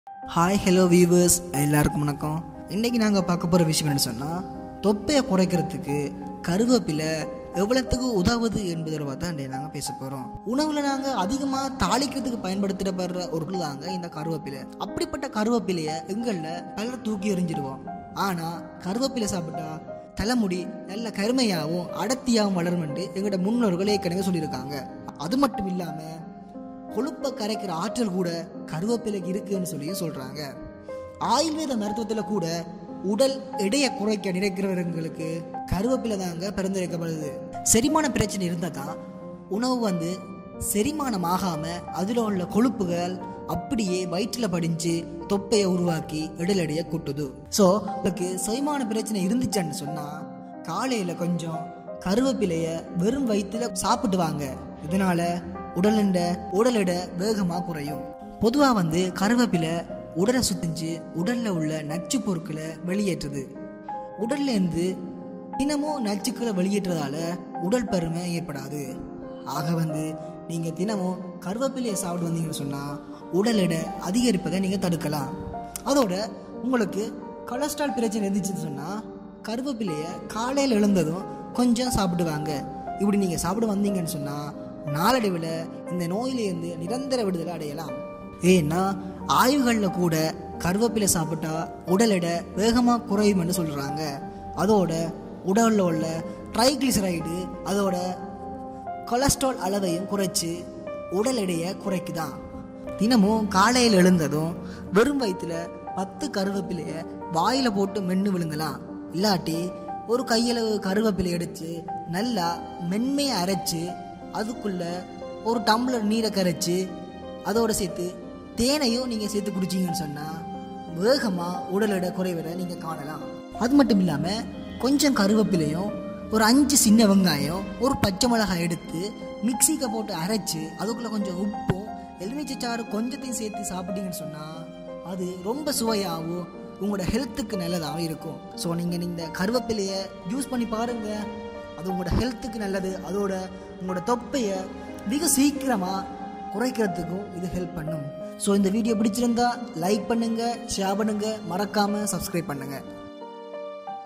hi hello viewers எல்லாருக்கும் வணக்கம் இன்னைக்கு நாங்கள் பார்க்க போகிற விஷயம் என்ன சொன்னால் தொப்பையை குறைக்கிறதுக்கு கருவேப்பிலை எவ்வளோத்துக்கு உதவுது என்பதை தான் இன்றைய நாங்கள் பேச போகிறோம் உணவில் நாங்கள் அதிகமாக தாளிக்கிறதுக்கு பயன்படுத்தப்படுற ஒரு பொருள் தாங்க இந்த கருவேப்பிலை அப்படிப்பட்ட கருவேப்பிலையை எங்களில் பலர் தூக்கி எறிஞ்சிடுவோம் ஆனால் கருவேப்பிலை சாப்பிட்டா தலைமுடி நல்ல கருமையாகவும் அடர்த்தியாகவும் வளரும் என்று எங்களோட முன்னோர்கள் ஏற்கனவே சொல்லியிருக்காங்க அது மட்டும் இல்லாமல் கொழுப்பை கரைக்கிற ஆற்றல் கூட கருவேப்பிலைக்கு இருக்குன்னு சொல்லி சொல்றாங்க ஆயுர்வேத மருத்துவத்தில் கூட உடல் எடையை குறைக்க நினைக்கிறவங்களுக்கு கருவேப்பிலை தாங்க பரிந்துரைக்கப்படுது செரிமான பிரச்சனை இருந்தால் தான் உணவு வந்து செரிமானம் ஆகாம அதில் உள்ள கொழுப்புகள் அப்படியே வயிற்றில் படிஞ்சு தொப்பையை உருவாக்கி இடல் எடையை கூட்டுது ஸோ உங்களுக்கு செரிமான பிரச்சனை இருந்துச்சுன்னு சொன்னால் காலையில் கொஞ்சம் கருவேப்பிலைய வெறும் வயிற்றுல சாப்பிட்டு வாங்க இதனால உடல் எடை உடல் எடை வேகமாக குறையும் பொதுவாக வந்து கருவேப்பிலை உடலை சுத்திஞ்சு உடல்ல உள்ள நச்சு பொருட்களை வெளியேற்றுது உடல்ல இருந்து தினமும் நச்சுக்களை வெளியேற்றதால உடல் பருமை ஏற்படாது ஆக வந்து நீங்கள் தினமும் கருவேப்பிலையை சாப்பிட்டு வந்தீங்கன்னு சொன்னால் உடல் எடை அதிகரிப்பதை நீங்கள் தடுக்கலாம் அதோட உங்களுக்கு கொலஸ்ட்ரால் பிரச்சனை இருந்துச்சுன்னு சொன்னால் கருவேப்பிலையை காலையில் எழுந்ததும் கொஞ்சம் சாப்பிடுவாங்க இப்படி நீங்கள் சாப்பிட வந்தீங்கன்னு சொன்னால் நாளடைவில் இந்த நோயிலிருந்து நிரந்தர விடுதலை அடையலாம் ஏன்னா ஆய்வுகளில் கூட கருவேப்பிலை சாப்பிட்டா உடல் எடை வேகமாக குறையும்னு சொல்கிறாங்க அதோட உடலில் உள்ள ட்ரைக்ளிசரைடு அதோட கொலஸ்ட்ரால் அளவையும் குறைச்சி உடல் எடையை குறைக்குதான் தினமும் காலையில் எழுந்ததும் வெறும் வயிற்றுல பத்து கருவேப்பிலையை வாயில் போட்டு மென்று விழுங்கலாம் இல்லாட்டி ஒரு கையளவு கருவேப்பிலை எடுத்து நல்லா மென்மையை அரைச்சு அதுக்குள்ள ஒரு டம்ளர் நீரை கரைச்சு அதோட சேர்த்து தேனையும் நீங்கள் சேர்த்து குடிச்சீங்கன்னு சொன்னால் வேகமாக உடல் எடை குறைவதை நீங்கள் காணலாம் அது மட்டும் இல்லாமல் கொஞ்சம் கருவேப்பிலையும் ஒரு அஞ்சு சின்ன வெங்காயம் ஒரு பச்சை மிளகாய் எடுத்து மிக்சிக்கு போட்டு அரைச்சு அதுக்குள்ளே கொஞ்சம் உப்பும் எலுமிச்சைச்சாறு கொஞ்சத்தையும் சேர்த்து சாப்பிட்டீங்கன்னு சொன்னால் அது ரொம்ப சுவையாகவும் உங்களோட ஹெல்த்துக்கு நல்லதாகவும் இருக்கும் ஸோ நீங்கள் இந்த கருவேப்பிலையை யூஸ் பண்ணி பாருங்கள் அது உங்களோட ஹெல்த்துக்கு நல்லது அதோட உங்களோட தொப்பையை மிக சீக்கிரமாக குறைக்கிறதுக்கும் இது ஹெல்ப் பண்ணும் ஸோ இந்த வீடியோ பிடிச்சிருந்தா லைக் பண்ணுங்கள் ஷேர் பண்ணுங்கள் மறக்காமல் சப்ஸ்கிரைப் பண்ணுங்கள்